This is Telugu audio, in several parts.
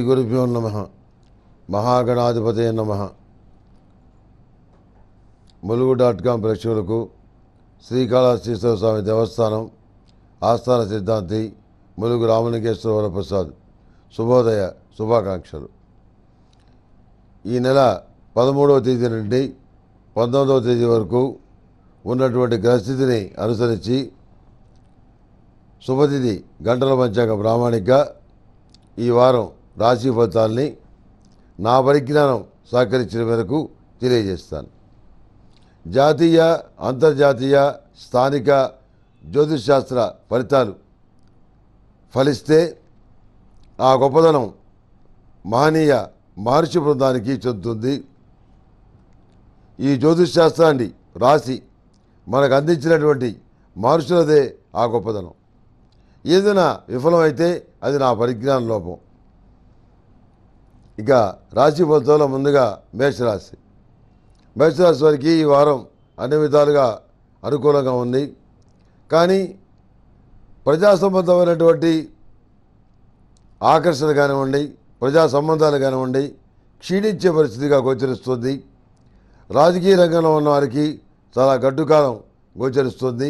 గురుభ్యో నమ మహాగణాధిపతే నమ ములుగు డాట్ కాం ప్రేక్షకులకు శ్రీకాళహస్తీశ్వర స్వామి దేవస్థానం ఆస్థాన సిద్ధాంతి ములుగు రామలింగేశ్వర వరప్రసాద్ శుభోదయ శుభాకాంక్షలు ఈ నెల పదమూడవ తేదీ నుండి పంతొమ్మిదవ తేదీ వరకు ఉన్నటువంటి గ్రహస్థితిని అనుసరించి శుభతిథి గంటల పంచాంగ ప్రామాణిక ఈ వారం రాశి ఫలితాల్ని నా పరిజ్ఞానం సహకరించిన మేరకు తెలియజేస్తాను జాతీయ అంతర్జాతీయ స్థానిక జ్యోతిష్ శాస్త్ర ఫలితాలు ఫలిస్తే ఆ గొప్పదనం మహనీయ మహర్షి బృందానికి చెందుతుంది ఈ జ్యోతిష్ శాస్త్రాన్ని రాసి మనకు అందించినటువంటి మహర్షులదే ఆ గొప్పదనం ఏదైనా విఫలమైతే అది నా పరిజ్ఞాన లోపం ఇక రాశి ఫలితాల్లో ముందుగా మేషరాశి మేషరాశి వారికి ఈ వారం అన్ని విధాలుగా అనుకూలంగా ఉంది కానీ ప్రజా సంబంధమైనటువంటి ఆకర్షణ కానివ్వండి ప్రజా సంబంధాలు కానివ్వండి క్షీణించే పరిస్థితిగా గోచరిస్తుంది రాజకీయ రంగంలో ఉన్న వారికి చాలా గడ్డుకాలం గోచరిస్తుంది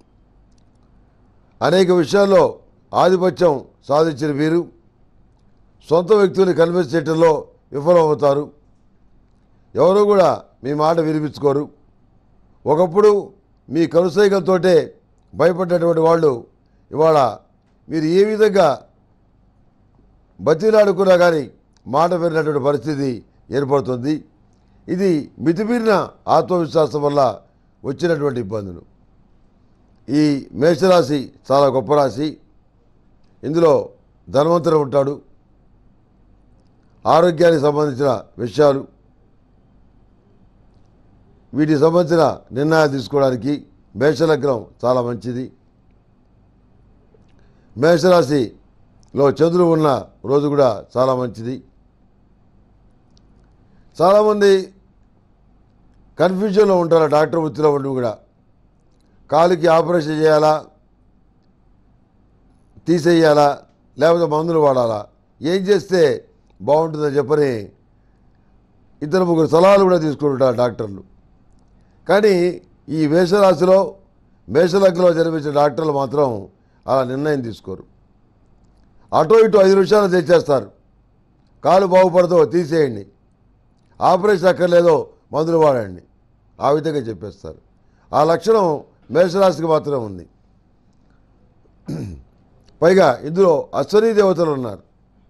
అనేక విషయాల్లో ఆధిపత్యం సాధించిన వీరు సొంత వ్యక్తుల్ని కన్విన్స్ చేయడంలో విఫలమవుతారు ఎవరు కూడా మీ మాట వినిపించుకోరు ఒకప్పుడు మీ కరుసైకలతోటే భయపడ్డటువంటి వాళ్ళు ఇవాళ మీరు ఏ విధంగా బతిలాడుకున్నా కానీ మాట వినటువంటి పరిస్థితి ఏర్పడుతుంది ఇది మితిమీరిన ఆత్మవిశ్వాసం వల్ల వచ్చినటువంటి ఇబ్బందులు ఈ మేషరాశి చాలా గొప్ప రాశి ఇందులో ధనవంతుడు ఉంటాడు ఆరోగ్యానికి సంబంధించిన విషయాలు వీటికి సంబంధించిన నిర్ణయాలు తీసుకోవడానికి మేషలగ్నం చాలా మంచిది మేషరాశిలో చంద్రుడు ఉన్న రోజు కూడా చాలా మంచిది చాలామంది కన్ఫ్యూజన్లో ఉంటారు డాక్టర్ వృత్తిలో ఉండి కూడా కాలుకి ఆపరేషన్ చేయాలా తీసేయాలా లేకపోతే మందులు వాడాలా ఏం చేస్తే బాగుంటుందని చెప్పని ఇద్దరు ముగ్గురు సలహాలు కూడా తీసుకుంటారు డాక్టర్లు కానీ ఈ మేషరాశిలో మేషలగ్నంలో జన్మించిన డాక్టర్లు మాత్రం అలా నిర్ణయం తీసుకోరు అటో ఇటు ఐదు నిమిషాలు తెచ్చేస్తారు కాలు బాగుపడదో తీసేయండి ఆపరేషన్ అక్కర్లేదో మందులు వాడండి ఆ విధంగా చెప్పేస్తారు ఆ లక్షణం మేషరాశికి మాత్రమే ఉంది పైగా ఇందులో అశ్వనీ దేవతలు ఉన్నారు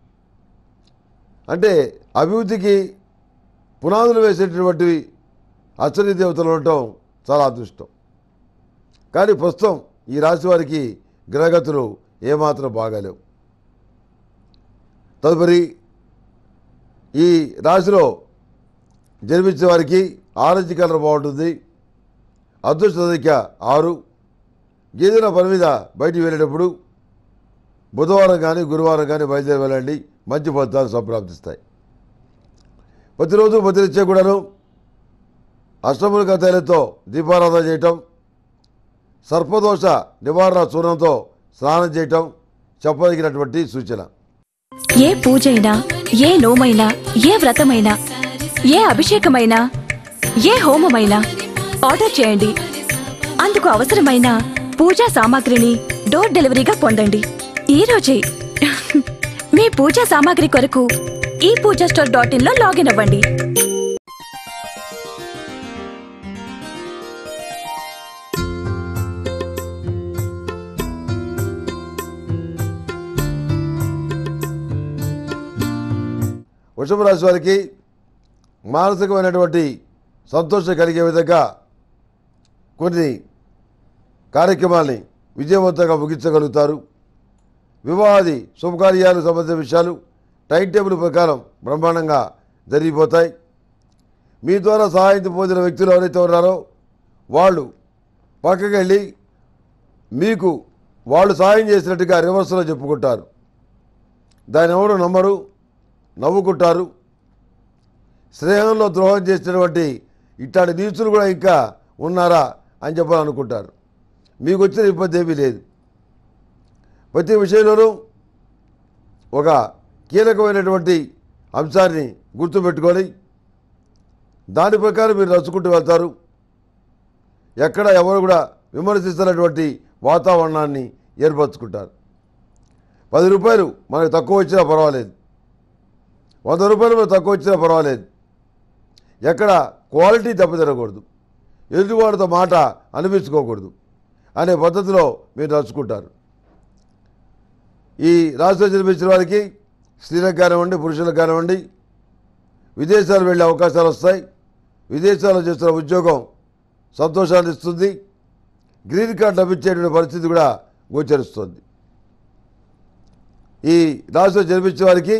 అంటే అభివృద్ధికి పునాదులు వేసేటటువంటివి అశ్వనీ దేవతలు ఉండటం చాలా అదృష్టం కానీ ప్రస్తుతం ఈ రాశి వారికి గ్రహగతులు ఏమాత్రం బాగాలేవు తదుపరి ఈ రాశిలో జన్మించే వారికి ఆరెంజ్ కలర్ బాగుంటుంది అదృష్ట సంఖ్య ఆరు ఏదైనా పని మీద బయటికి వెళ్ళేటప్పుడు బుధవారం కానీ గురువారం కానీ బయలుదేరి వెళ్ళండి మంచి ఫలితాలు సంప్రాప్తిస్తాయి ప్రతిరోజు ప్రతినిత్యం కూడాను అష్టములుగా తైలతో దీపారాధన చేయటం సర్పదోష నివారణ చూర్ణంతో స్నానం చేయటం చెప్పదగినటువంటి సూచన ఏ పూజైనా ఏ నోమైనా ఏ వ్రతమైనా ఏ అభిషేకమైనా ఏ హోమమైనా ఆర్డర్ చేయండి అందుకు అవసరమైన పూజా సామాగ్రిని డోర్ డెలివరీగా పొందండి ఈ రోజే మీ పూజా సామాగ్రి కొరకు ఈ పూజా స్టోర్ డాట్ ఇన్ లో లాగిన్ అవ్వండి వృషభ రాశి వారికి మానసికమైనటువంటి సంతోషం కలిగే విధంగా కొన్ని కార్యక్రమాల్ని విజయవంతంగా ముగించగలుగుతారు వివాహాది శుభకార్యాలకు సంబంధించిన విషయాలు టైం టేబుల్ ప్రకారం బ్రహ్మాండంగా జరిగిపోతాయి మీ ద్వారా సహాయం పొందిన వ్యక్తులు ఎవరైతే ఉన్నారో వాళ్ళు పక్కకి వెళ్ళి మీకు వాళ్ళు సహాయం చేసినట్టుగా రివర్స్లో చెప్పుకుంటారు దాని ఎవరు నమ్మరు నవ్వుకుంటారు స్నేహంలో ద్రోహం చేసినటువంటి ఇట్లాంటి నీచులు కూడా ఇంకా ఉన్నారా అని చెప్పాలనుకుంటారు మీకు వచ్చిన ఇబ్బంది ఏమీ లేదు ప్రతి విషయంలోనూ ఒక కీలకమైనటువంటి అంశాన్ని గుర్తుపెట్టుకొని దాని ప్రకారం మీరు నడుచుకుంటూ వెళ్తారు ఎక్కడ ఎవరు కూడా విమర్శిస్తున్నటువంటి వాతావరణాన్ని ఏర్పరచుకుంటారు పది రూపాయలు మనకు తక్కువ వచ్చినా పర్వాలేదు వంద రూపాయలు మనకు తక్కువ వచ్చినా పర్వాలేదు ఎక్కడ క్వాలిటీ దెబ్బతినకూడదు ఎదుటివాడితో మాట అనిపించుకోకూడదు అనే పద్ధతిలో మీరు నడుచుకుంటారు ఈ రాష్ట్రం జన్మించిన వారికి స్త్రీలకు కానివ్వండి పురుషులకు కానివ్వండి విదేశాలు వెళ్ళే అవకాశాలు వస్తాయి విదేశాల్లో చేస్తున్న ఉద్యోగం సంతోషాన్ని ఇస్తుంది గ్రీన్ కార్డు లభించేటువంటి పరిస్థితి కూడా గోచరిస్తుంది ఈ రాష్ట్రం జన్మించిన వారికి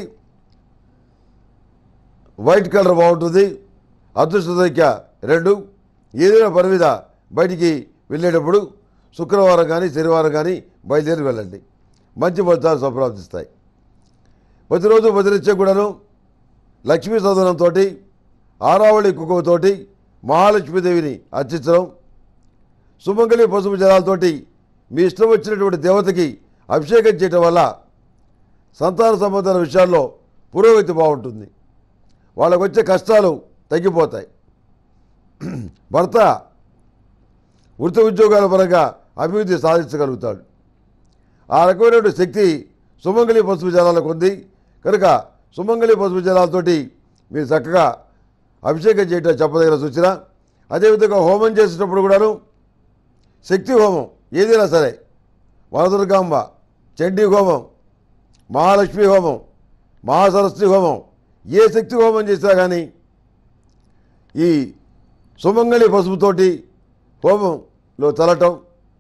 వైట్ కలర్ బాగుంటుంది అదృష్ట సంఖ్య రెండు ఏదైనా పని మీద బయటికి వెళ్ళేటప్పుడు శుక్రవారం కానీ శనివారం కానీ బయలుదేరి వెళ్ళండి మంచి ఫలితాలు సంప్రాప్తిస్తాయి ప్రతిరోజు ప్రతినిత్యం కూడాను లక్ష్మీ సదనంతో ఆరావళి కుక్కతోటి మహాలక్ష్మీదేవిని అర్చించడం సుమంగళి పసుపు జలాలతోటి మీ ఇష్టం వచ్చినటువంటి దేవతకి అభిషేకం చేయటం వల్ల సంతాన సంబంధాల విషయాల్లో పురోగతి బాగుంటుంది వాళ్ళకు వచ్చే కష్టాలు తగ్గిపోతాయి భర్త వృత్తి ఉద్యోగాల పరంగా అభివృద్ధి సాధించగలుగుతాడు ఆ రకమైనటువంటి శక్తి సుమంగళి పసుపు జలాలకు ఉంది కనుక సుమంగళి పసుపు జలాలతోటి మీరు చక్కగా అభిషేకం చేయటం చెప్పదగిన సూచన అదేవిధంగా హోమం చేసేటప్పుడు కూడాను శక్తి హోమం ఏదైనా సరే వనదుర్గాంబ చండీ హోమం మహాలక్ష్మి హోమం మహాసరస్వతి హోమం ఏ శక్తి హోమం చేసినా కానీ ఈ సుమంగళి పసుపుతోటి హోమంలో చల్లటం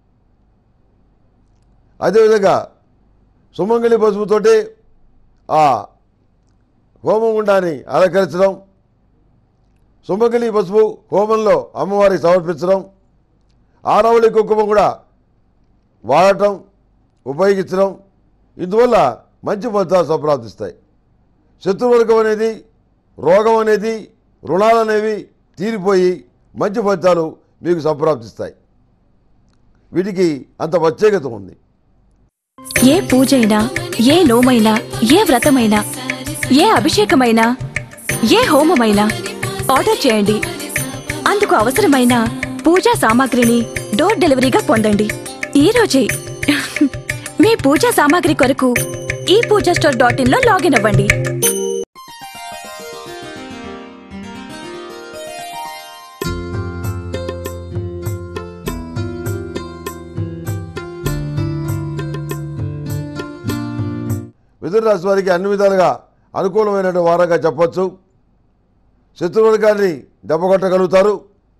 అదేవిధంగా సుమంగళి పసుపుతోటి ఆ హోమం గుండాన్ని అలంకరించడం సుమంగళి పసుపు హోమంలో అమ్మవారికి సమర్పించడం ఆరవళి కుంకుమ కూడా వాడటం ఉపయోగించడం ఇందువల్ల మంచి ఫలితాలు సంప్రాప్తిస్తాయి శత్రువర్గం అనేది రోగం అనేది రుణాలు అనేవి తీరిపోయి మంచి ఫలితాలు మీకు సంప్రాప్తిస్తాయి వీటికి అంత ప్రత్యేకత ఉంది ఏ పూజైనా ఏ నోమైనా ఏ వ్రతమైనా ఏ అభిషేకమైనా ఏ హోమమైనా ఆర్డర్ చేయండి అందుకు అవసరమైన పూజా సామాగ్రిని డోర్ డెలివరీగా పొందండి ఈ రోజే మీ పూజా సామాగ్రి కొరకు ఈ పూజా స్టోర్ డాట్ ఇన్ లో లాగిన్ అవ్వండి మిథున రాశి వారికి అన్ని విధాలుగా అనుకూలమైనటువంటి వారంగా చెప్పొచ్చు శత్రువర్గాన్ని దెబ్బకొట్టగలుగుతారు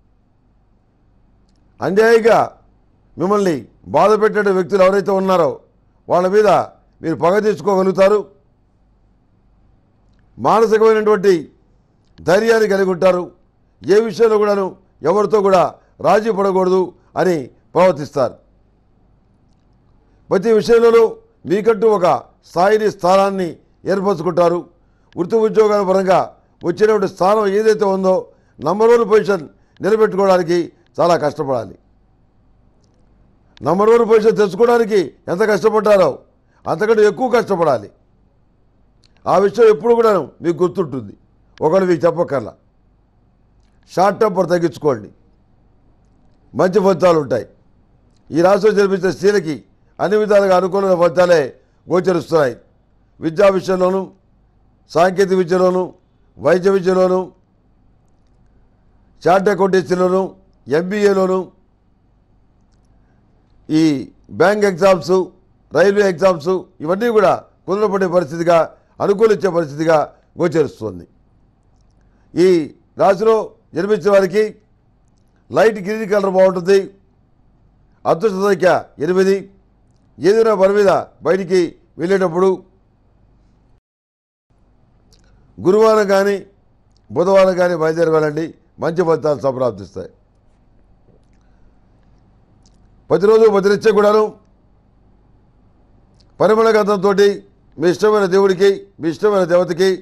అన్యాయంగా మిమ్మల్ని బాధ పెట్టే వ్యక్తులు ఎవరైతే ఉన్నారో వాళ్ళ మీద మీరు పగ తీర్చుకోగలుగుతారు మానసికమైనటువంటి ధైర్యాన్ని కలిగి ఉంటారు ఏ విషయంలో కూడాను ఎవరితో కూడా రాజీ పడకూడదు అని ప్రవర్తిస్తారు ప్రతి విషయంలోనూ మీకంటూ ఒక స్థాయిని స్థానాన్ని ఏర్పరచుకుంటారు వృత్తి ఉద్యోగాల పరంగా వచ్చినటువంటి స్థానం ఏదైతే ఉందో నంబర్ వన్ పొజిషన్ నిలబెట్టుకోవడానికి చాలా కష్టపడాలి నంబర్ వన్ పొజిషన్ తెచ్చుకోవడానికి ఎంత కష్టపడ్డారో అంతకంటే ఎక్కువ కష్టపడాలి ఆ విషయం ఎప్పుడు కూడా మీకు గుర్తుంటుంది ఒకరు మీకు చెప్పక్కర్లా షార్ట్ టెంపర్ తగ్గించుకోండి మంచి ఫలితాలు ఉంటాయి ఈ రాష్ట్రం జరిపించే స్త్రీలకి అన్ని విధాలుగా అనుకూలమైన ఫలితాలే గోచరిస్తున్నాయి విద్యా విషయంలోనూ సాంకేతిక విద్యలోనూ వైద్య విద్యలోనూ చార్ట్ అకౌంటెన్సీలోనూ ఎంబీఏలోనూ ఈ బ్యాంక్ ఎగ్జామ్స్ రైల్వే ఎగ్జామ్స్ ఇవన్నీ కూడా కుదరపడే పరిస్థితిగా అనుకూలించే పరిస్థితిగా గోచరిస్తుంది ఈ రాశిలో జన్మించిన వారికి లైట్ గ్రీన్ కలర్ బాగుంటుంది అదృష్ట సంఖ్య ఎనిమిది ఏదైనా పని మీద బయటికి వెళ్ళేటప్పుడు గురువారం కానీ బుధవారం కానీ బయలుదేరి వెళ్ళండి మంచి ఫలితాలు సంప్రాప్తిస్తాయి ప్రతిరోజు ప్రతినిత్యం కూడాను పరిమళ గంధంతో మీ ఇష్టమైన దేవుడికి మీ ఇష్టమైన దేవతకి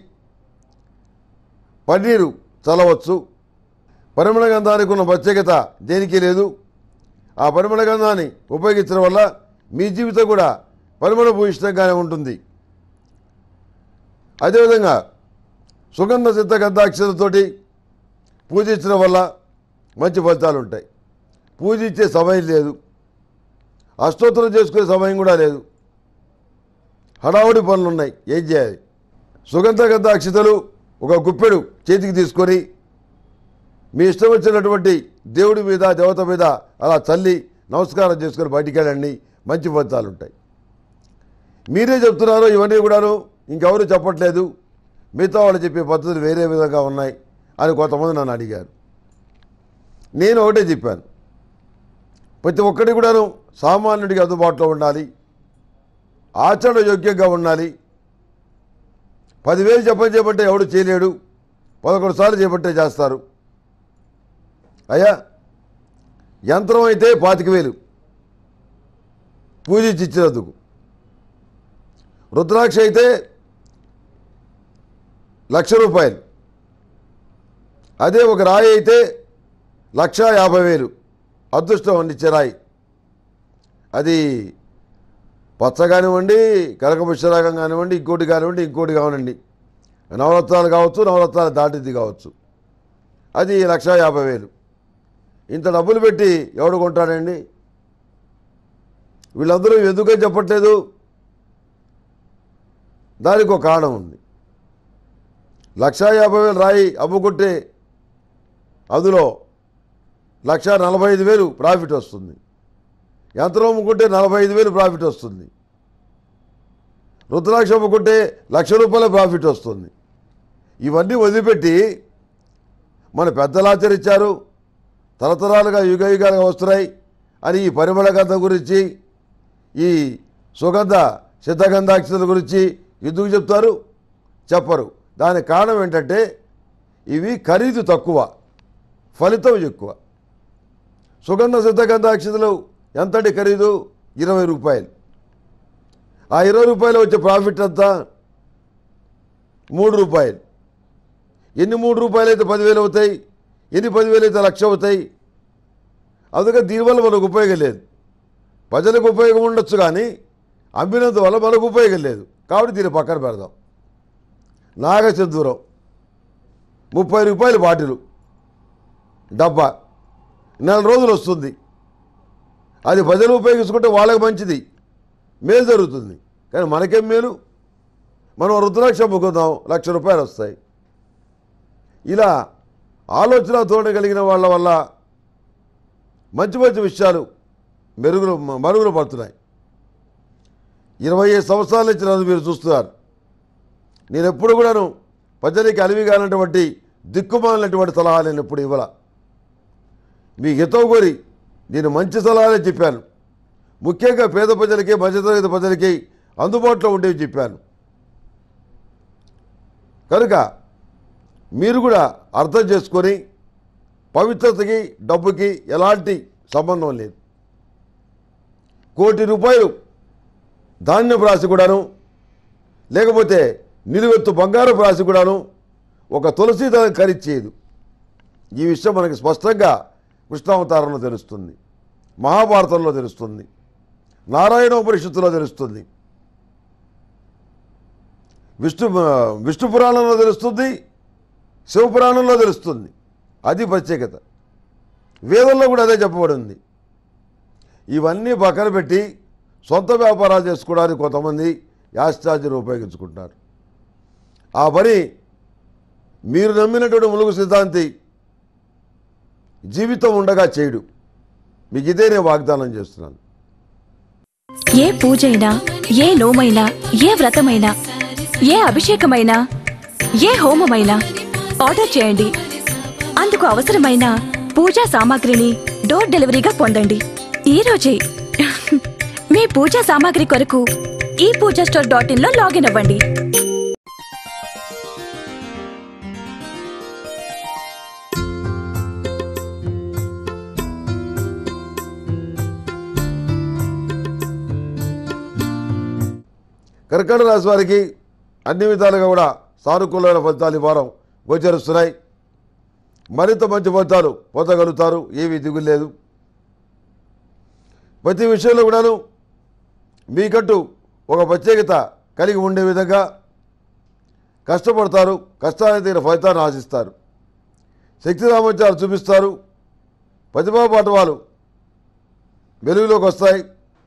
పన్నీరు చల్లవచ్చు పరిమళ గంధానికి ఉన్న ప్రత్యేకత దేనికి లేదు ఆ పరిమళ గంధాన్ని ఉపయోగించడం వల్ల మీ జీవితం కూడా పరిమళ భూయిష్టంగానే ఉంటుంది అదేవిధంగా సుగంధ సిద్ధ గంధాక్షరతోటి పూజించడం వల్ల మంచి ఫలితాలు ఉంటాయి పూజించే సమయం లేదు అష్టోత్తరం చేసుకునే సమయం కూడా లేదు హడావుడి పనులు ఉన్నాయి ఏం చేయాలి సుగంధ గంధాక్షతలు ఒక గుప్పెడు చేతికి తీసుకొని మీ ఇష్టం వచ్చినటువంటి దేవుడి మీద దేవత మీద అలా చల్లి నమస్కారం చేసుకొని బయటికి వెళ్ళండి మంచి ఫలితాలు ఉంటాయి మీరే చెప్తున్నారు ఇవన్నీ కూడాను ఇంకెవరు చెప్పట్లేదు మిగతా వాళ్ళు చెప్పే పద్ధతులు వేరే విధంగా ఉన్నాయి అని కొంతమంది నన్ను అడిగారు నేను ఒకటే చెప్పాను ప్రతి ఒక్కటి కూడాను సామాన్యుడికి అందుబాటులో ఉండాలి ఆచరణ యోగ్యంగా ఉండాలి పదివేలు చెప్పని చెప్పంటే ఎవడు చేయలేడు పదకొండు సార్లు చేపట్టే చేస్తారు అయ్యా యంత్రం అయితే పాతిక వేలు పూజించి ఇచ్చినందుకు రుద్రాక్ష అయితే లక్ష రూపాయలు అదే ఒక రాయి అయితే లక్ష యాభై వేలు అదృష్టం అందించే రాయి అది పచ్చ కానివ్వండి కనకపుష్యరాగం కానివ్వండి ఇంకోటి కానివ్వండి ఇంకోటి కానివ్వండి నవరత్నాలు కావచ్చు నవరత్నాలు దాటింది కావచ్చు అది లక్ష యాభై వేలు ఇంత డబ్బులు పెట్టి ఎవడు కొంటాడండి వీళ్ళందరూ ఎందుకని చెప్పట్లేదు దానికి ఒక కారణం ఉంది లక్ష యాభై వేలు రాయి అమ్ముకుంటే అందులో లక్ష నలభై ఐదు వేలు ప్రాఫిట్ వస్తుంది యంత్రం అమ్ముకుంటే నలభై ఐదు వేలు ప్రాఫిట్ వస్తుంది రుద్రాక్ష అమ్ముకుంటే లక్ష రూపాయల ప్రాఫిట్ వస్తుంది ఇవన్నీ వదిలిపెట్టి మన పెద్దలు ఆచరించారు తరతరాలుగా యుగ యుగాలుగా వస్తున్నాయి అని ఈ పరిమళ గంధం గురించి ఈ సుగంధ సిద్ధగంధాక్షతల గురించి ఎందుకు చెప్తారు చెప్పరు దానికి కారణం ఏంటంటే ఇవి ఖరీదు తక్కువ ఫలితం ఎక్కువ సుగంధ సిద్ధగంధాక్షతలు ఎంతటి ఖరీదు ఇరవై రూపాయలు ఆ ఇరవై రూపాయలు వచ్చే ప్రాఫిట్ అంతా మూడు రూపాయలు ఎన్ని మూడు రూపాయలు అయితే పదివేలు అవుతాయి ఎన్ని పదివేలు అయితే లక్ష అవుతాయి అందుకని దీనివల్ల మనకు ఉపయోగం లేదు ప్రజలకు ఉపయోగం ఉండొచ్చు కానీ అమ్మినందువల్ల మనకు ఉపయోగం లేదు కాబట్టి దీన్ని పక్కన పెడదాం నాగచందూరం ముప్పై రూపాయలు బాటిలు డబ్బా నెల రోజులు వస్తుంది అది ప్రజలు ఉపయోగించుకుంటే వాళ్ళకి మంచిది మేలు జరుగుతుంది కానీ మనకేం మేలు మనం రుద్రాక్ష అమ్ముకుందాం లక్ష రూపాయలు వస్తాయి ఇలా ఆలోచన ధోరణి కలిగిన వాళ్ళ వల్ల మంచి మంచి విషయాలు మెరుగులు మరుగులు పడుతున్నాయి ఇరవై ఐదు సంవత్సరాల నుంచి నన్ను మీరు చూస్తున్నారు నేను ఎప్పుడు కూడాను ప్రజలకి అలివి కానటువంటి దిక్కుమాలినటువంటి సలహాలు నేను ఎప్పుడు ఇవ్వాల మీ హితవు కోరి నేను మంచి సలహాలే చెప్పాను ముఖ్యంగా పేద ప్రజలకి మధ్యతరగతి ప్రజలకి అందుబాటులో ఉండేవి చెప్పాను కనుక మీరు కూడా అర్థం చేసుకొని పవిత్రతకి డబ్బుకి ఎలాంటి సంబంధం లేదు కోటి రూపాయలు ధాన్యపు రాశి కూడాను లేకపోతే నిలువెత్తు బంగారపు రాశి కూడాను ఒక తులసి దళం ఖరీచేయదు ఈ విషయం మనకి స్పష్టంగా కృష్ణావతారంలో తెలుస్తుంది మహాభారతంలో తెలుస్తుంది నారాయణోపనిషత్తులో తెలుస్తుంది విష్ణు విష్ణు పురాణంలో తెలుస్తుంది శివపురాణంలో తెలుస్తుంది అది ప్రత్యేకత వేదంలో కూడా అదే చెప్పబడింది ఇవన్నీ పక్కన పెట్టి సొంత వ్యాపారాలు చేసుకోవడానికి కొంతమంది యాస్ట్రాజ్యం ఉపయోగించుకుంటున్నారు ఆ పని మీరు నమ్మినటువంటి ములుగు సిద్ధాంతి జీవితం ఉండగా చేయడు మీకు ఇదే నేను వాగ్దానం చేస్తున్నాను ఏ పూజైనా ఏ నోమైనా ఏ వ్రతమైనా ఏ అభిషేకమైనా ఏ హోమమైనా ఆర్డర్ చేయండి అందుకు అవసరమైన పూజా సామాగ్రిని డోర్ డెలివరీగా పొందండి ఈ రోజే మీ పూజా సామాగ్రి కొరకు ఈ పూజా స్టోర్ డాట్ ఇన్ లో లాగిన్ అవ్వండి కర్కాటక రాశి వారికి అన్ని విధాలుగా కూడా సానుకూలమైన ఫలితాలు ఈ వారం గోచరిస్తున్నాయి మరింత మంచి ఫలితాలు పొందగలుగుతారు ఏమీ దిగులేదు ప్రతి విషయంలో కూడాను మీకంటూ ఒక ప్రత్యేకత కలిగి ఉండే విధంగా కష్టపడతారు కష్టానికి తగిన ఫలితాన్ని ఆశిస్తారు శక్తి సామర్థ్యాలు చూపిస్తారు ప్రతిభా పాఠవాలు వెలుగులోకి వస్తాయి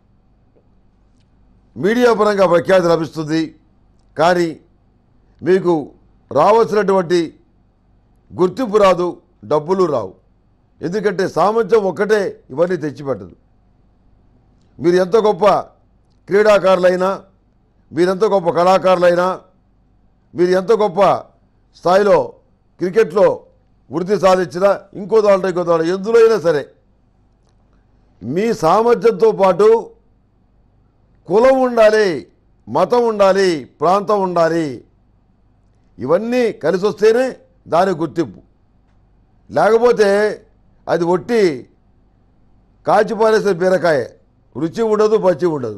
మీడియా పరంగా ప్రఖ్యాతి లభిస్తుంది కానీ మీకు రావాల్సినటువంటి గుర్తింపు రాదు డబ్బులు రావు ఎందుకంటే సామర్థ్యం ఒక్కటే ఇవన్నీ తెచ్చిపెట్టదు మీరు ఎంత గొప్ప క్రీడాకారులైనా మీరెంత గొప్ప కళాకారులైనా మీరు ఎంత గొప్ప స్థాయిలో క్రికెట్లో వృద్ధి సాధించినా ఇంకో దాంట్లో ఇంకో దాంట్లో ఎందులో అయినా సరే మీ సామర్థ్యంతో పాటు కులం ఉండాలి మతం ఉండాలి ప్రాంతం ఉండాలి ఇవన్నీ కలిసి వస్తేనే దాని గుర్తింపు లేకపోతే అది ఒట్టి కాచిపారేసే బీరకాయ రుచి ఉండదు పచ్చి ఉండదు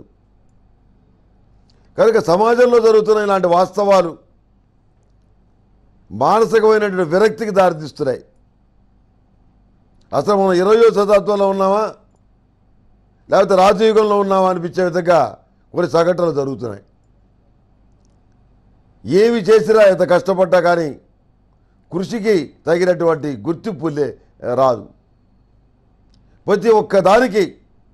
కనుక సమాజంలో జరుగుతున్న ఇలాంటి వాస్తవాలు మానసికమైనటువంటి విరక్తికి దారితీస్తున్నాయి అసలు మనం ఇరవయో శతాబ్దంలో ఉన్నామా లేకపోతే రాజయుగంలో ఉన్నామా అనిపించే విధంగా కొన్ని సంఘటనలు జరుగుతున్నాయి ఏమి చేసినా ఎంత కష్టపడ్డా కానీ కృషికి తగినటువంటి గుర్తింపు లే- రాదు ప్రతి ఒక్క దానికి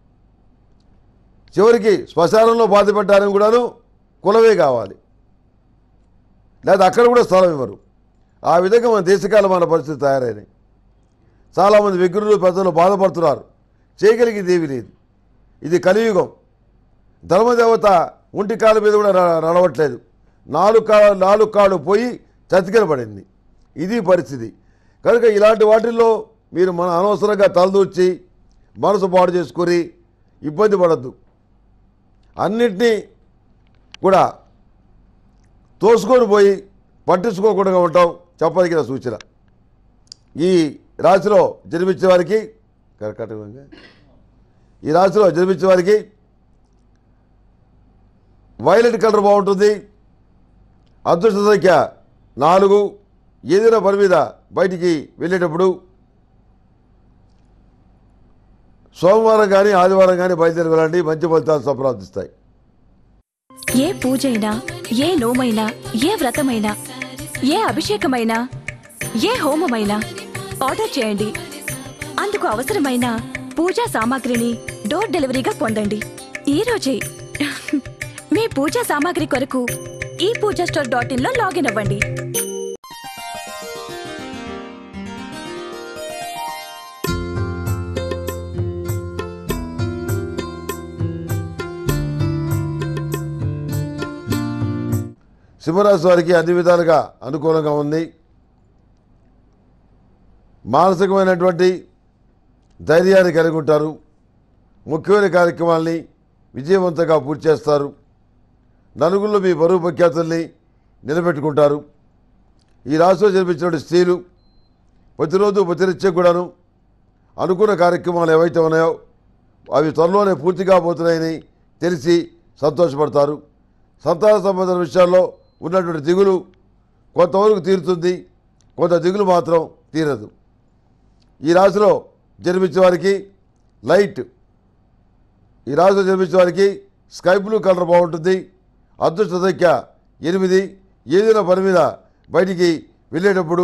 చివరికి శ్మశానంలో బాధపెట్టాలని కూడాను కులమే కావాలి లేదా అక్కడ కూడా స్థలం ఇవ్వరు ఆ విధంగా మన దేశకాలమైన పరిస్థితి తయారైనాయి చాలామంది విగ్రహులు పెద్దలు బాధపడుతున్నారు చేయగలిగేది ఏమీ లేదు ఇది కలియుగం ధర్మదేవత ఒంటి కాళ్ళ మీద కూడా న- నడవట్లేదు నాలుగు కాళ్ళు నాలుగు కాళ్ళు పోయి చతికిన పడింది ఇది పరిస్థితి కనుక ఇలాంటి వాటిల్లో మీరు మన అనవసరంగా తలదూర్చి మనసు పాడు చేసుకొని ఇబ్బంది పడద్దు అన్నిటినీ కూడా తోసుకొని పోయి పట్టించుకోకుండా ఉంటాం చెప్పదగిన సూచన ఈ రాశిలో జన్మించే వారికి కర్కాటకంగా ఈ రాశిలో జన్మించే వారికి వైలెట్ కలర్ బాగుంటుంది అదృష్ట సంఖ్య నాలుగు ఏదైనా పని మీద బయటికి వెళ్ళేటప్పుడు సోమవారం కానీ ఆదివారం కానీ బయలుదేరి వెళ్ళండి మంచి ఫలితాలు సంప్రాప్తిస్తాయి ఏ పూజైనా ఏ నోమైనా ఏ వ్రతమైనా ఏ అభిషేకమైనా ఏ హోమమైనా ఆర్డర్ చేయండి అందుకు అవసరమైన పూజా సామాగ్రిని డోర్ డెలివరీగా పొందండి ఈ రోజే మీ పూజా సామాగ్రి కొరకు ఈ పూజా స్టోర్ డాట్ ఇన్ లో లాగిన్ అవ్వండి సింహరాశి వారికి అన్ని విధాలుగా అనుకూలంగా ఉంది మానసికమైనటువంటి ధైర్యాన్ని కలిగి ఉంటారు ముఖ్యమైన కార్యక్రమాల్ని విజయవంతంగా పూర్తి చేస్తారు నలుగురిలో మీ బరువు ప్రఖ్యాతుల్ని నిలబెట్టుకుంటారు ఈ రాశిలో జన్మించినటువంటి స్త్రీలు ప్రతిరోజు ప్రతినిత్యం కూడాను అనుకున్న కార్యక్రమాలు ఏవైతే ఉన్నాయో అవి త్వరలోనే పూర్తి కాబోతున్నాయని తెలిసి సంతోషపడతారు సంతాన సంబంధ విషయాల్లో ఉన్నటువంటి దిగులు కొంతవరకు తీరుతుంది కొంత దిగులు మాత్రం తీరదు ఈ రాశిలో జన్మించే వారికి లైట్ ఈ రాశిలో జన్మించే వారికి స్కై బ్లూ కలర్ బాగుంటుంది అదృష్ట సంఖ్య ఎనిమిది ఏదైనా పని మీద బయటికి వెళ్ళేటప్పుడు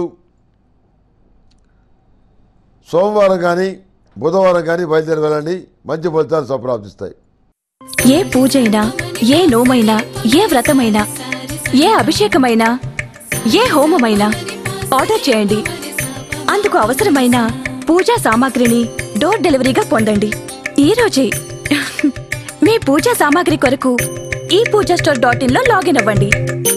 సోమవారం కానీ బుధవారం కానీ బయలుదేరి వెళ్ళండి మంచి ఫలితాలు సంప్రాప్తిస్తాయి ఏ పూజైనా ఏ నోమైనా ఏ వ్రతమైనా ఏ అభిషేకమైనా ఏ హోమమైనా ఆర్డర్ చేయండి అందుకు అవసరమైన పూజా సామాగ్రిని డోర్ డెలివరీగా పొందండి ఈ రోజే మీ పూజా సామాగ్రి కొరకు ఈ పూజా స్టోర్ డాట్ ఇన్ లో లాగిన్ అవ్వండి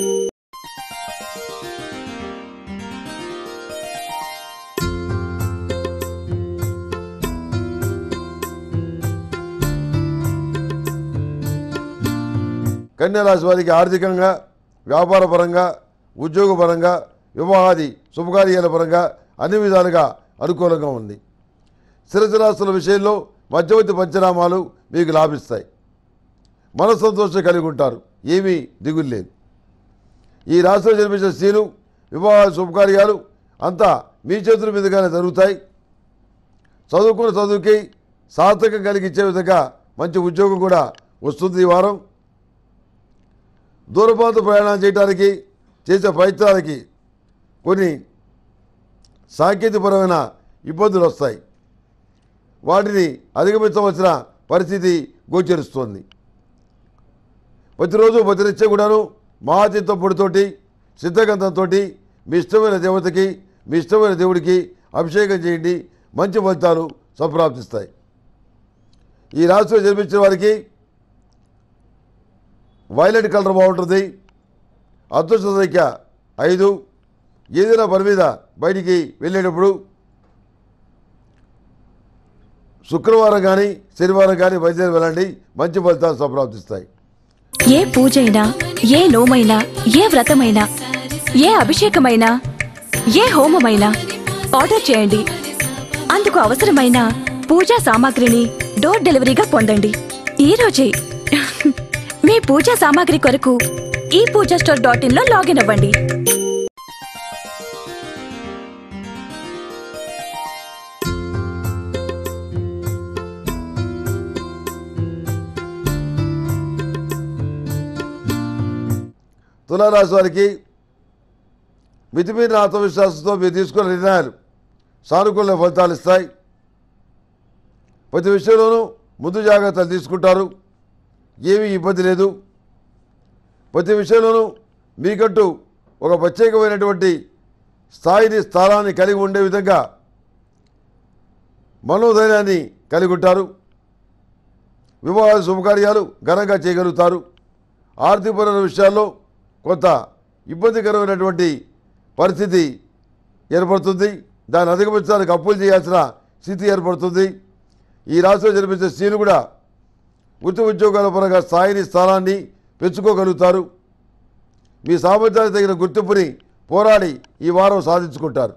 కన్యారాశి వారికి ఆర్థికంగా వ్యాపారపరంగా ఉద్యోగపరంగా వివాహాది శుభకార్యాల పరంగా అన్ని విధాలుగా అనుకూలంగా ఉంది స్థిరచరాస్తుల విషయంలో మధ్యవర్తి పంచనామాలు మీకు లాభిస్తాయి మనస్సంతోషం కలిగి ఉంటారు ఏమీ దిగులు లేదు ఈ రాశిలో జన్మించిన స్త్రీలు వివాహ శుభకార్యాలు అంతా మీ చేతుల మీదుగానే జరుగుతాయి చదువుకున్న చదువుకి సార్థకం కలిగించే విధంగా మంచి ఉద్యోగం కూడా వస్తుంది ఈ వారం దూర ప్రాంత ప్రయాణం చేయడానికి చేసే ప్రయత్నాలకి కొన్ని సాంకేతికపరమైన ఇబ్బందులు వస్తాయి వాటిని అధిగమించవలసిన పరిస్థితి గోచరిస్తోంది ప్రతిరోజు ప్రతినిత్యం కూడాను మహాచిత్త పొడితోటి సిద్ధగంధంతో మీ ఇష్టమైన దేవతకి మీ ఇష్టమైన దేవుడికి అభిషేకం చేయండి మంచి ఫలితాలు సంప్రాప్తిస్తాయి ఈ రాశిలో జన్మించిన వారికి వైలెట్ కలర్ బాగుంటుంది అదృష్ట సంఖ్య ఐదు ఏదైనా పని మీద బయటికి వెళ్ళేటప్పుడు శుక్రవారం కానీ శనివారం కానీ బయలుదేరి వెళ్ళండి మంచి ఫలితాలు సంప్రాప్తిస్తాయి ఏ పూజైనా ఏ నోమైనా ఏ వ్రతమైనా ఏ అభిషేకమైనా ఏ హోమమైనా ఆర్డర్ చేయండి అందుకు అవసరమైన పూజా సామాగ్రిని డోర్ డెలివరీగా పొందండి ఈ రోజే మీ పూజా సామాగ్రి కొరకు ఈ పూజా స్టోర్ డాట్ ఇన్ లో లాగిన్ అవ్వండి తులారాశి వారికి మితిమీరిన ఆత్మవిశ్వాసంతో మీరు తీసుకున్న నిర్ణయాలు సానుకూల ఫలితాలు ఇస్తాయి ప్రతి విషయంలోనూ ముందు జాగ్రత్తలు తీసుకుంటారు ఏమీ ఇబ్బంది లేదు ప్రతి విషయంలోనూ మీకంటూ ఒక ప్రత్యేకమైనటువంటి స్థాయిని స్థానాన్ని కలిగి ఉండే విధంగా మనోధైర్యాన్ని కలిగి ఉంటారు వివాహ శుభకార్యాలు ఘనంగా చేయగలుగుతారు ఆర్థికపరమైన విషయాల్లో కొంత ఇబ్బందికరమైనటువంటి పరిస్థితి ఏర్పడుతుంది దాన్ని అధిగమించడానికి అప్పులు చేయాల్సిన స్థితి ఏర్పడుతుంది ఈ రాశిలో జన్మించే స్త్రీలు కూడా వృత్తి ఉద్యోగాల పరంగా స్థాయిని స్థానాన్ని పెంచుకోగలుగుతారు మీ సామర్థ్యానికి తగిన గుర్తింపుని పోరాడి ఈ వారం సాధించుకుంటారు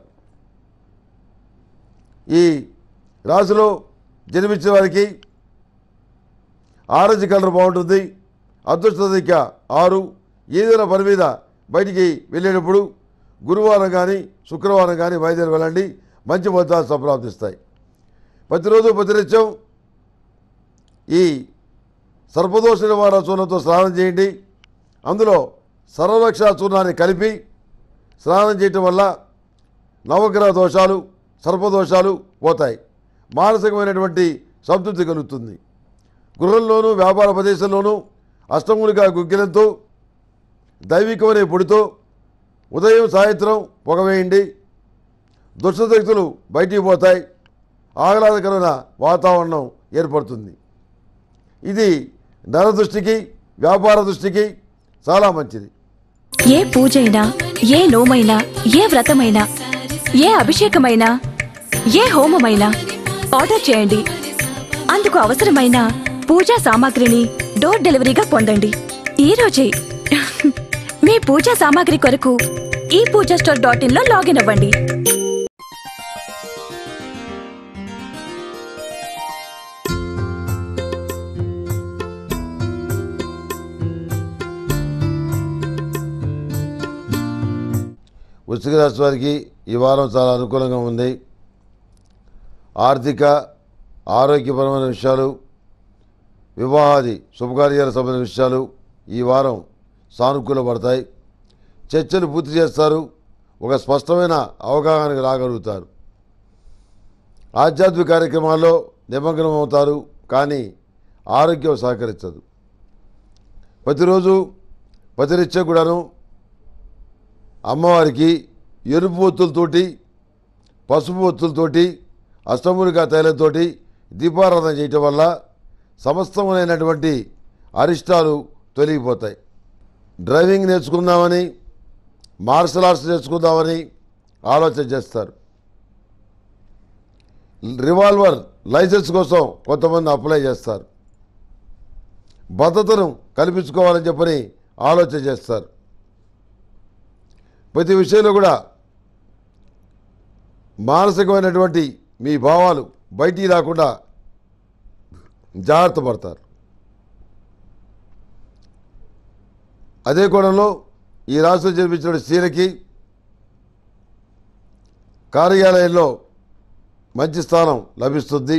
ఈ రాశిలో జన్మించిన వారికి ఆరెంజ్ కలర్ బాగుంటుంది అదృష్ట సంఖ్య ఆరు ఏదైనా పని మీద బయటికి వెళ్ళేటప్పుడు గురువారం కానీ శుక్రవారం కానీ బయలుదేరి వెళ్ళండి మంచి ఫలితాలు సంప్రాప్తిస్తాయి ప్రతిరోజు ప్రతినిత్యం ఈ సర్పదోష నివారణ చూర్ణంతో స్నానం చేయండి అందులో సర్వరక్ష చూర్ణాన్ని కలిపి స్నానం చేయటం వల్ల నవగ్రహ దోషాలు సర్పదోషాలు పోతాయి మానసికమైనటువంటి సంతృప్తి కలుగుతుంది గృహంలోనూ వ్యాపార ప్రదేశంలోనూ అష్టములుగా గుగ్గిలంతో దైవికమనే పొడితో ఉదయం సాయంత్రం పొగవేయండి దుష్టశక్తులు బయటికి పోతాయి ఆహ్లాదకరమైన వాతావరణం ఏర్పడుతుంది ఇది నర దృష్టికి వ్యాపార దృష్టికి చాలా మంచిది ఏ పూజైనా ఏ నోమైనా ఏ వ్రతమైనా ఏ అభిషేకమైనా ఏ హోమమైనా ఆర్డర్ చేయండి అందుకు అవసరమైన పూజా సామాగ్రిని డోర్ డెలివరీగా పొందండి ఈ రోజే మీ పూజా సామాగ్రి కొరకు ఈ పూజా స్టోర్ డాట్ ఇన్ లో లాగిన్ అవ్వండి వృశ్చిక రాశి వారికి ఈ వారం చాలా అనుకూలంగా ఉంది ఆర్థిక ఆరోగ్యపరమైన విషయాలు వివాహాది శుభకార్యాలకు సంబంధించిన విషయాలు ఈ వారం సానుకూలపడతాయి చర్చలు పూర్తి చేస్తారు ఒక స్పష్టమైన అవగాహనకు రాగలుగుతారు ఆధ్యాత్మిక కార్యక్రమాల్లో నిమగ్నం అవుతారు కానీ ఆరోగ్యం సహకరించదు ప్రతిరోజు ప్రతినిత్యం కూడాను అమ్మవారికి ఎరుపు ఒత్తులతోటి పసుపు ఒత్తులతోటి అష్టములికా తైలంతోటి దీపారాధన చేయటం వల్ల సమస్తమైనటువంటి అరిష్టాలు తొలగిపోతాయి డ్రైవింగ్ నేర్చుకుందామని మార్షల్ ఆర్ట్స్ నేర్చుకుందామని ఆలోచన చేస్తారు రివాల్వర్ లైసెన్స్ కోసం కొంతమంది అప్లై చేస్తారు భద్రతను కల్పించుకోవాలని చెప్పని ఆలోచన చేస్తారు ప్రతి విషయంలో కూడా మానసికమైనటువంటి మీ భావాలు బయటికి రాకుండా జాగ్రత్త పడతారు అదే కోణంలో ఈ రాష్ట్రం జన్మించిన స్త్రీలకి కార్యాలయంలో మంచి స్థానం లభిస్తుంది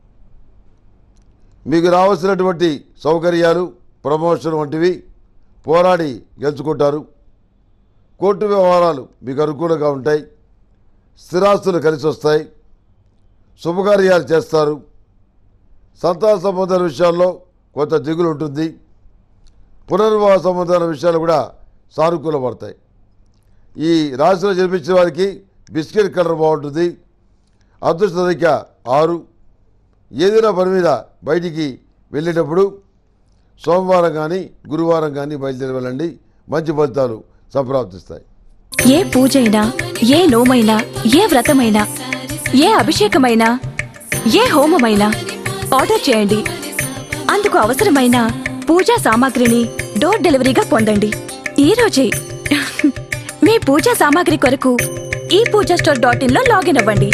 మీకు రావాల్సినటువంటి సౌకర్యాలు ప్రమోషన్ వంటివి పోరాడి గెలుచుకుంటారు కోర్టు వ్యవహారాలు మీకు అనుకూలంగా ఉంటాయి స్థిరాస్తులు కలిసి వస్తాయి శుభకార్యాలు చేస్తారు సంతాన సంబంధాల విషయాల్లో కొంత దిగులు ఉంటుంది పునర్వివాహ సంబంధాల విషయాలు కూడా సానుకూలపడతాయి ఈ రాశిలో జన్మించిన వారికి బిస్కెట్ కలర్ బాగుంటుంది అదృష్ట సంఖ్య ఆరు ఏదైనా పని మీద బయటికి వెళ్ళేటప్పుడు సోమవారం కానీ గురువారం కానీ బయలుదేరి వెళ్ళండి మంచి ఫలితాలు సంప్రాప్తిస్తాయి ఏ పూజైనా ఏ నోమైనా ఏ వ్రతమైనా ఏ అభిషేకమైనా ఏ హోమమైనా ఆర్డర్ చేయండి అందుకు అవసరమైన పూజా సామాగ్రిని డోర్ డెలివరీగా పొందండి ఈ రోజే మీ పూజా సామాగ్రి కొరకు ఈ పూజా స్టోర్ డాట్ ఇన్ లో లాగిన్ అవ్వండి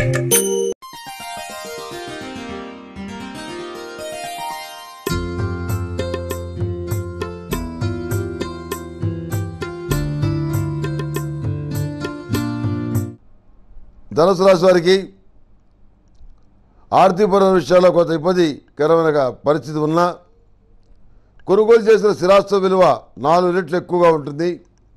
ధనుసు రాశి వారికి ఆర్థికపరమైన విషయాల్లో కొంత ఇబ్బందికరమైన పరిస్థితి ఉన్నా కొనుగోలు చేసిన స్థిరాస్తి విలువ నాలుగు రెట్లు ఎక్కువగా ఉంటుంది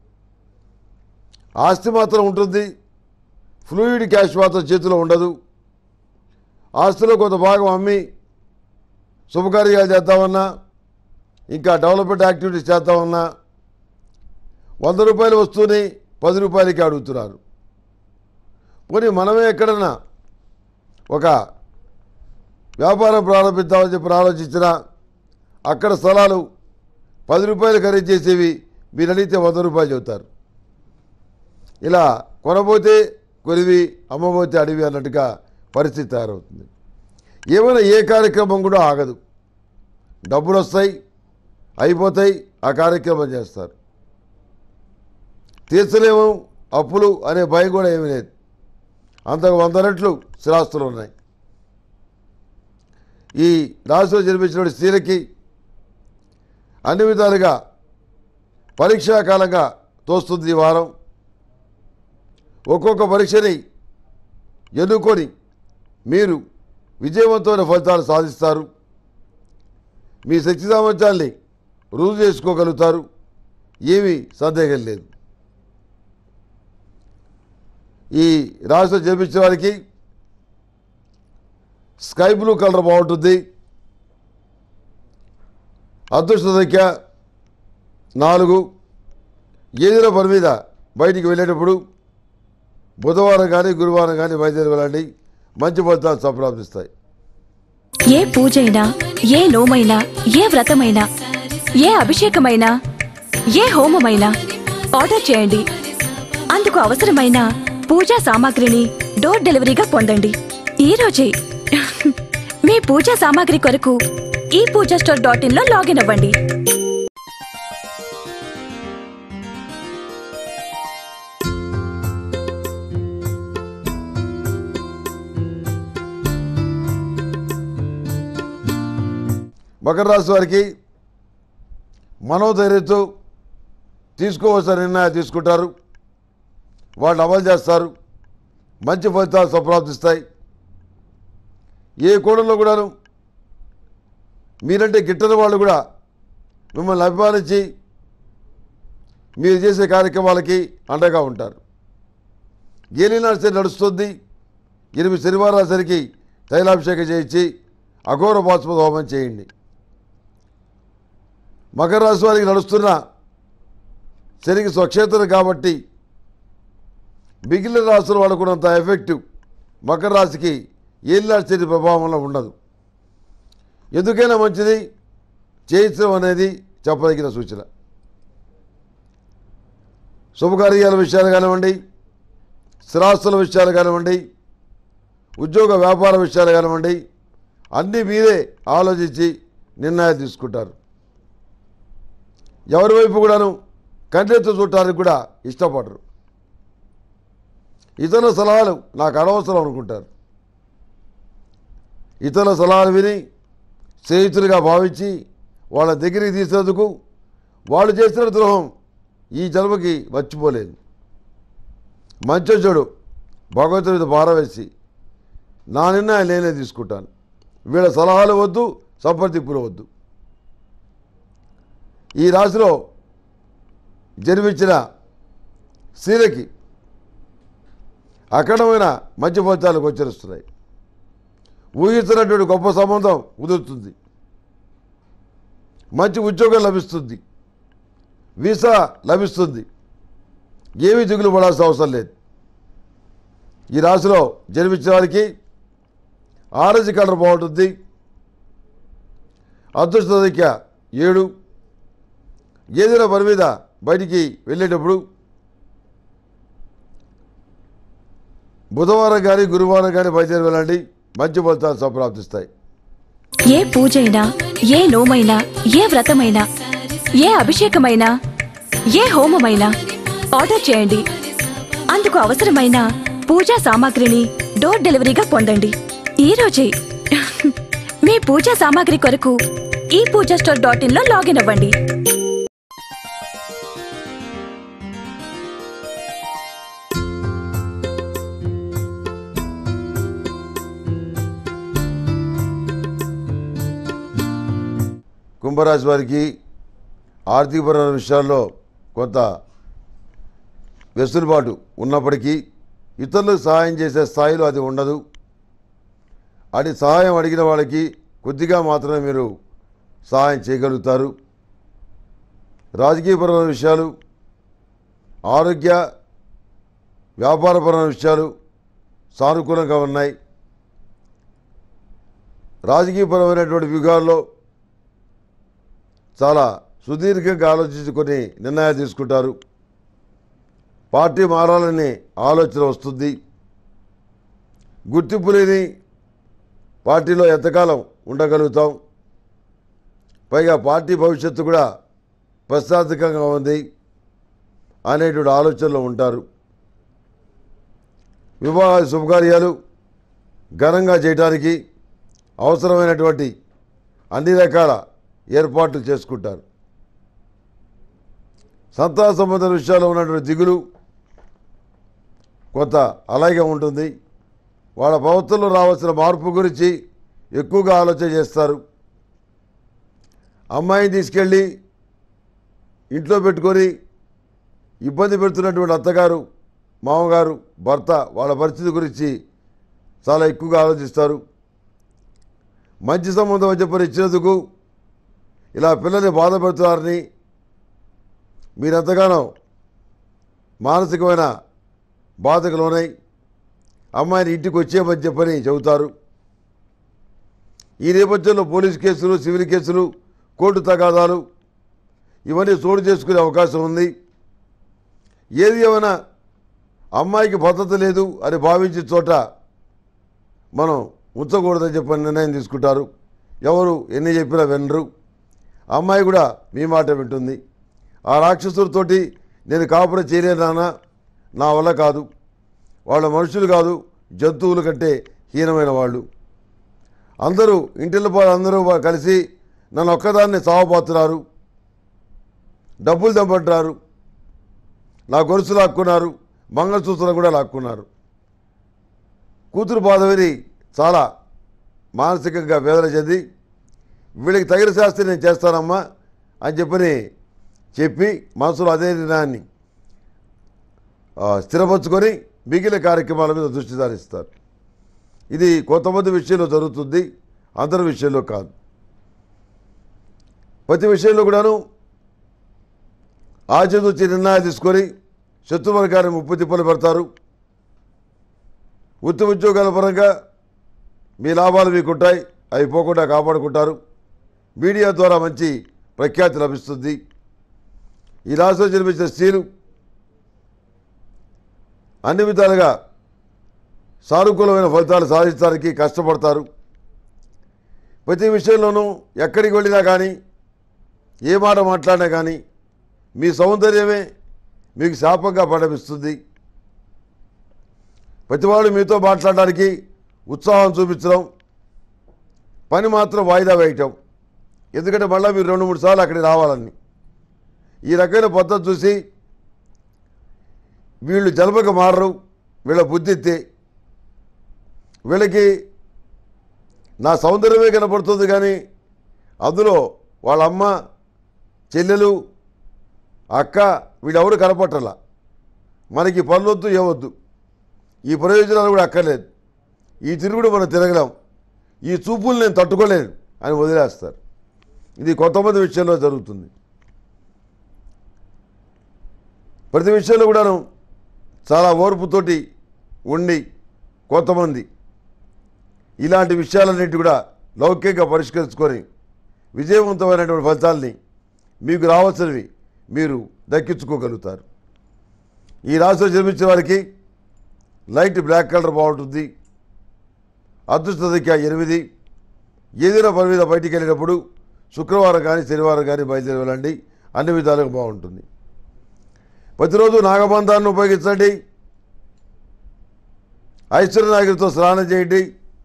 ఆస్తి మాత్రం ఉంటుంది ఫ్లూయిడ్ క్యాష్ మాత్రం చేతిలో ఉండదు ఆస్తిలో కొంత భాగం అమ్మి శుభకార్యాలు చేద్దామన్నా ఇంకా డెవలప్మెంట్ యాక్టివిటీస్ చేద్దామన్నా వంద రూపాయల వస్తువుని పది రూపాయలకి అడుగుతున్నారు పోనీ మనమే ఎక్కడన్నా ఒక వ్యాపారం ప్రారంభిద్దామని చెప్పి ఆలోచించినా అక్కడ స్థలాలు పది రూపాయలు ఖరీదు చేసేవి మీరు అడిగితే వంద రూపాయలు చెబుతారు ఇలా కొనబోతే కొరివి అమ్మబోతే అడివి అన్నట్టుగా పరిస్థితి తయారవుతుంది ఏమైనా ఏ కార్యక్రమం కూడా ఆగదు డబ్బులు వస్తాయి అయిపోతాయి ఆ కార్యక్రమం చేస్తారు తీర్చలేము అప్పులు అనే భయం కూడా ఏమీ లేదు అంతకు వంద రెట్లు స్థిరాస్తులు ఉన్నాయి ఈ రాశిలో జన్మించిన స్త్రీలకి అన్ని విధాలుగా పరీక్షాకాలంగా తోస్తుంది ఈ వారం ఒక్కొక్క పరీక్షని ఎన్నుకొని మీరు విజయవంతమైన ఫలితాలు సాధిస్తారు మీ శక్తి సామర్థ్యాల్ని రుజువు చేసుకోగలుగుతారు ఏమీ సందేహం లేదు ఈ రాశిలో జన్మించిన వారికి స్కై బ్లూ కలర్ బాగుంటుంది అదృష్ట సంఖ్య నాలుగు ఏదైనా పని మీద బయటికి వెళ్ళేటప్పుడు బుధవారం కానీ గురువారం కానీ బయలుదేరి వెళ్ళండి మంచి ఫలితాలు సంప్రాప్తిస్తాయి ఏ పూజైనా ఏ నోమైనా ఏ వ్రతమైనా ఏ అభిషేకమైనా ఏ హోమమైనా ఆర్డర్ చేయండి అందుకు అవసరమైన పూజా సామాగ్రిని డోర్ డెలివరీగా పొందండి ఈ రోజే మీ పూజా సామాగ్రి కొరకు ఈ పూజా స్టోర్ డాట్ ఇన్ లో లాగిన్ అవ్వండి మకర రాశి వారికి మనోధైర్యంతో తీసుకోవాల్సిన నిర్ణయాలు తీసుకుంటారు వాళ్ళు అమలు చేస్తారు మంచి ఫలితాలు సంప్రాప్తిస్తాయి ఏ కోణంలో కూడాను మీరంటే గిట్టని వాళ్ళు కూడా మిమ్మల్ని అభిమానించి మీరు చేసే కార్యక్రమాలకి అండగా ఉంటారు ఏలినాడు సరి నడుస్తుంది ఎనిమిది శనివారాల సరికి తైలాభిషేకం చేయించి అఘోర బాస్మత హోమం చేయండి మకర రాశి వారికి నడుస్తున్న శనికి స్వక్షేత్రం కాబట్టి మిగిలిన రాశుల వాళ్ళకున్నంత ఎఫెక్టివ్ మకర రాశికి ఏలినాడు శని ప్రభావంలో ఉండదు ఎందుకైనా మంచిది చేయించడం అనేది చెప్పదగిన సూచన శుభకార్యాల విషయాలు కానివ్వండి స్థిరాస్తుల విషయాలు కానివ్వండి ఉద్యోగ వ్యాపార విషయాలు కానివ్వండి అన్నీ మీరే ఆలోచించి నిర్ణయాలు తీసుకుంటారు ఎవరి వైపు కూడాను కంటెత్తు చూడటానికి కూడా ఇష్టపడరు ఇతరుల సలహాలు నాకు అనవసరం అనుకుంటారు ఇతరుల సలహాలు విని స్నేహితులుగా భావించి వాళ్ళ దగ్గరికి తీసేందుకు వాళ్ళు చేసిన ద్రోహం ఈ జన్మకి మర్చిపోలేదు మంచి చెడు భగవంతుడి మీద భారం వేసి నా నిర్ణయం నేనే తీసుకుంటాను వీళ్ళ సలహాలు వద్దు సంప్రదింపులు వద్దు ఈ రాశిలో జన్మించిన స్త్రీలకి అఖండమైన మంచి ఫలితాలు గోచరిస్తున్నాయి ఊహించినటువంటి గొప్ప సంబంధం కుదురుతుంది మంచి ఉద్యోగం లభిస్తుంది వీసా లభిస్తుంది ఏమీ దిగులు పడాల్సిన అవసరం లేదు ఈ రాశిలో జన్మించిన వారికి ఆరెంజ్ కలర్ బాగుంటుంది అదృష్ట సంఖ్య ఏడు ఏదైనా పని మీద బయటికి వెళ్ళేటప్పుడు బుధవారం కానీ గురువారం కానీ బయలుదేరి వెళ్ళండి మంచి ఫలితాలు సంప్రాప్తిస్తాయి ఏ పూజైనా ఏ నోమైనా ఏ వ్రతమైనా ఏ అభిషేకమైనా ఏ హోమమైనా ఆర్డర్ చేయండి అందుకు అవసరమైన పూజా సామాగ్రిని డోర్ డెలివరీగా పొందండి ఈ రోజే మీ పూజా సామాగ్రి కొరకు ఈ పూజా స్టోర్ డాట్ ఇన్ లో లాగిన్ అవ్వండి కుంభరాశి వారికి ఆర్థికపరమైన విషయాల్లో కొంత వెసులుబాటు ఉన్నప్పటికీ ఇతరులకు సహాయం చేసే స్థాయిలో అది ఉండదు అది సహాయం అడిగిన వాళ్ళకి కొద్దిగా మాత్రమే మీరు సహాయం చేయగలుగుతారు రాజకీయపరమైన విషయాలు ఆరోగ్య వ్యాపారపరమైన విషయాలు సానుకూలంగా ఉన్నాయి రాజకీయపరమైనటువంటి వ్యూహాల్లో చాలా సుదీర్ఘంగా ఆలోచించి కొన్ని నిర్ణయాలు తీసుకుంటారు పార్టీ మారాలని ఆలోచన వస్తుంది గుర్తింపు లేని పార్టీలో ఎంతకాలం ఉండగలుగుతాం పైగా పార్టీ భవిష్యత్తు కూడా ప్రశ్నార్థకంగా ఉంది అనేటువంటి ఆలోచనలో ఉంటారు వివాహ శుభకార్యాలు ఘనంగా చేయడానికి అవసరమైనటువంటి అన్ని రకాల ఏర్పాట్లు చేసుకుంటారు సంతాన సంబంధ విషయాల్లో ఉన్నటువంటి దిగులు కొంత అలాగే ఉంటుంది వాళ్ళ ప్రవర్తనలో రావాల్సిన మార్పు గురించి ఎక్కువగా ఆలోచన చేస్తారు అమ్మాయిని తీసుకెళ్ళి ఇంట్లో పెట్టుకొని ఇబ్బంది పెడుతున్నటువంటి అత్తగారు మామగారు భర్త వాళ్ళ పరిస్థితి గురించి చాలా ఎక్కువగా ఆలోచిస్తారు మంచి సంబంధం అని చెప్పని ఇచ్చినందుకు ఇలా పిల్లల్ని బాధ పెడుతున్నారని మీరెంతగానో మానసికమైన బాధకు లోనై అమ్మాయిని ఇంటికి వచ్చేయమని చెప్పని చెబుతారు ఈ నేపథ్యంలో పోలీస్ కేసులు సివిల్ కేసులు కోర్టు తగాదాలు ఇవన్నీ చోటు చేసుకునే అవకాశం ఉంది ఏది ఏమైనా అమ్మాయికి భద్రత లేదు అని భావించిన చోట మనం ఉంచకూడదని చెప్పని నిర్ణయం తీసుకుంటారు ఎవరు ఎన్ని చెప్పినా వినరు అమ్మాయి కూడా మీ మాట వింటుంది ఆ రాక్షసులతోటి నేను కాపురం చేయలేను నాన్న నా వల్ల కాదు వాళ్ళ మనుషులు కాదు జంతువుల కంటే హీనమైన వాళ్ళు అందరూ ఇంటిలో పాలు అందరూ వా- కలిసి నన్ను ఒక్కదాన్ని సావబోతున్నారు డబ్బులు దెబ్బట్టారు నా గొలుసు లాక్కున్నారు మంగళసూత్రం కూడా లాక్కున్నారు కూతురు బాధ విని చాలా మానసికంగా వేదన చెంది వీళ్ళకి తగిన శాస్త్రి నేను చేస్తానమ్మా అని చెప్పని చెప్పి మనసులో అదే నిర్ణయాన్ని ఆ, స్థిరపరచుకొని మిగిలిన కార్యక్రమాల మీద దృష్టి సారిస్తారు ఇది కొంతమంది విషయంలో జరుగుతుంది అందరి విషయంలో కాదు ప్రతి విషయంలో కూడాను ఆచితూచి నిర్ణయాలు తీసుకొని శత్రువర్గాన్ని ముప్పు తిప్పలు పెడతారు వృత్తి ఉద్యోగాల పరంగా మీ లాభాలు మీకు ఉంటాయి అవి పోకుండా కాపాడుకుంటారు మీడియా ద్వారా మంచి ప్రఖ్యాతి లభిస్తుంది ఈ రాశిలో జన్మించిన స్త్రీలు అన్ని విధాలుగా సానుకూలమైన ఫలితాలు సాధించడానికి కష్టపడతారు ప్రతి విషయంలోనూ ఎక్కడికి వెళ్ళినా కానీ ఏ మాట మాట్లాడినా కానీ మీ సౌందర్యమే మీకు శాపంగా పరిణమిస్తుంది ప్రతివాడు మీతో మాట్లాడడానికి ఉత్సాహం చూపించడం పని మాత్రం వాయిదా వేయటం ఎందుకంటే మళ్ళీ మీరు రెండు మూడు సార్లు అక్కడికి రావాలని ఈ రకమైన పద్ధతి చూసి వీళ్ళు జలపక మారరు వీళ్ళ బుద్ధిత్తే వీళ్ళకి నా సౌందర్యమే కనపడుతుంది కానీ అందులో వాళ్ళ అమ్మ చెల్లెలు అక్క వీళ్ళెవరు కనపట్టలా మనకి పనులొద్దు ఏవద్దు ఈ ప్రయోజనాలు కూడా అక్కర్లేదు ఈ తిరుగుడు మనం తిరగలేం ఈ చూపులు నేను తట్టుకోలేను అని వదిలేస్తారు ఇది కొంతమంది విషయంలో జరుగుతుంది ప్రతి విషయంలో కూడాను చాలా ఓర్పుతోటి ఉండి కొంతమంది ఇలాంటి విషయాలన్నిటి కూడా లౌకికంగా పరిష్కరించుకొని విజయవంతమైనటువంటి ఫలితాల్ని మీకు రావాల్సినవి మీరు దక్కించుకోగలుగుతారు ఈ రాశిలో జన్మించిన వారికి లైట్ బ్లాక్ కలర్ బాగుంటుంది అదృష్ట సంఖ్య ఎనిమిది ఏదైనా పని మీద బయటికి వెళ్ళినప్పుడు శుక్రవారం కానీ శనివారం కానీ బయలుదేరి వెళ్ళండి అన్ని విధాలుగా బాగుంటుంది ప్రతిరోజు నాగబంధాన్ని ఉపయోగించండి ఐశ్వర్య నాయకులతో స్నానం చేయండి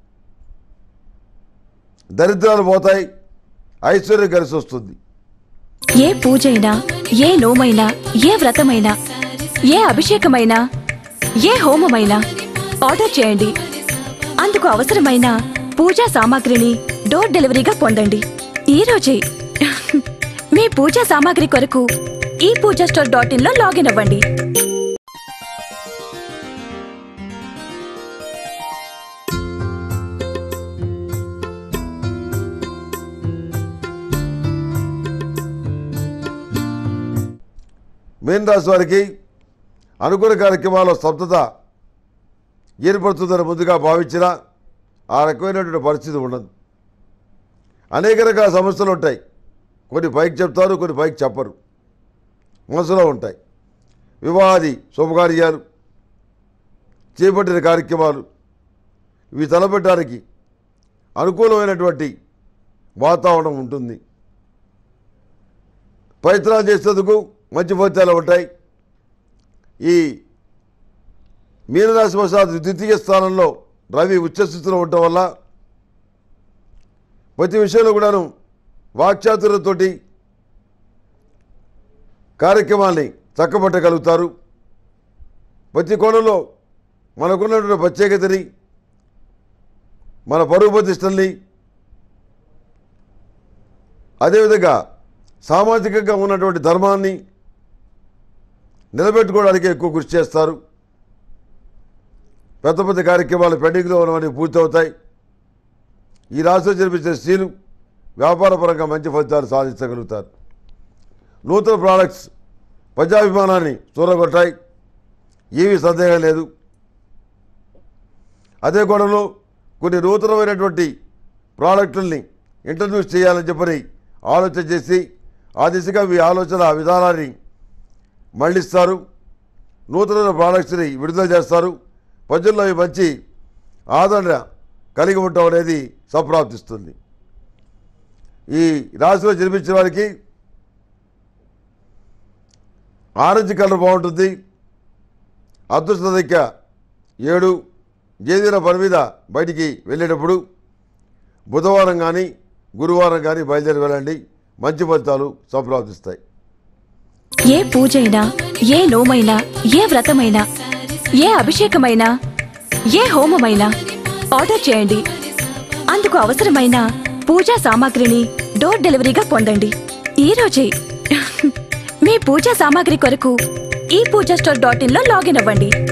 దరిద్రాలు పోతాయి ఐశ్వర్యం కలిసి వస్తుంది ఏ పూజైనా ఏ నోమైనా ఏ వ్రతమైనా ఏ అభిషేకమైనా ఏ హోమమైనా ఆర్డర్ చేయండి అందుకు అవసరమైన పూజా సామాగ్రిని డోర్ డెలివరీగా పొందండి ఈ రోజే మీ పూజా సామాగ్రి కొరకు ఈ పూజా స్టోర్ డాట్ ఇన్ లో లాగిన్ అవ్వండి మీన రాశి వారికి అనుకూల కార్యక్రమాల్లో స్తబ్దత ఏర్పడుతుందని ముందుగా భావించినా ఆ రకమైనటువంటి పరిస్థితి ఉండదు అనేక రకాల సమస్యలు ఉంటాయి కొన్ని పైకి చెప్తారు కొన్ని పైకి చెప్పరు మనసులో ఉంటాయి వివాహాది శుభకార్యాలు చేపట్టిన కార్యక్రమాలు ఇవి తలపెట్టడానికి అనుకూలమైనటువంటి వాతావరణం ఉంటుంది ప్రయత్నాలు చేసేందుకు మంచి ఫలితాలు ఉంటాయి ఈ మీనరాశి వశాత్ ద్వితీయ స్థానంలో రవి ఉచ్చస్థితిలో ఉండటం వల్ల ప్రతి విషయంలో కూడాను వాక్చాతుర్యంతోటి కార్యక్రమాన్ని చక్కబట్టగలుగుతారు ప్రతి కోణంలో మనకున్నటువంటి ప్రత్యేకతని మన పరువు ప్రతిష్టల్ని అదేవిధంగా సామాజికంగా ఉన్నటువంటి ధర్మాన్ని నిలబెట్టుకోవడానికి ఎక్కువ కృషి చేస్తారు పెద్ద పెద్ద కార్యక్రమాలు పెండింగ్లో ఉన్నవన్నీ పూర్తవుతాయి ఈ రాశిలో జన్మించిన స్త్రీలు వ్యాపారపరంగా మంచి ఫలితాలు సాధించగలుగుతారు నూతన ప్రోడక్ట్స్ ప్రజాభిమానాన్ని చూరగొట్టాయి ఏమీ సందేహం లేదు అదే కోణంలో కొన్ని నూతనమైనటువంటి ప్రోడక్టుల్ని ఇంట్రడ్యూస్ చేయాలని చెప్పని ఆలోచన చేసి ఆ దిశగా మీ ఆలోచన విధానాన్ని మళ్ళిస్తారు నూతన ప్రోడక్ట్స్ని విడుదల చేస్తారు ప్రజల్లో ఈ మంచి ఆదరణ కలిగి ఉండటం అనేది సంప్రాప్తిస్తుంది ఈ రాశిలో జన్మించిన వారికి ఆరెంజ్ కలర్ బాగుంటుంది అదృష్ట సంఖ్య ఏడు ఏదైనా పని మీద బయటికి వెళ్ళేటప్పుడు బుధవారం కానీ గురువారం కానీ బయలుదేరి వెళ్ళండి మంచి ఫలితాలు సంప్రాప్తిస్తాయి ఏ పూజైనా ఏ నోమైనా ఏ వ్రతమైనా ఏ అభిషేకమైనా ఏ హోమమైనా ఆర్డర్ చేయండి అందుకు అవసరమైన పూజా సామాగ్రిని డోర్ డెలివరీగా పొందండి ఈ రోజే మీ పూజా సామాగ్రి కొరకు ఈ పూజా స్టోర్ డాట్ ఇన్ లో లాగిన్ అవ్వండి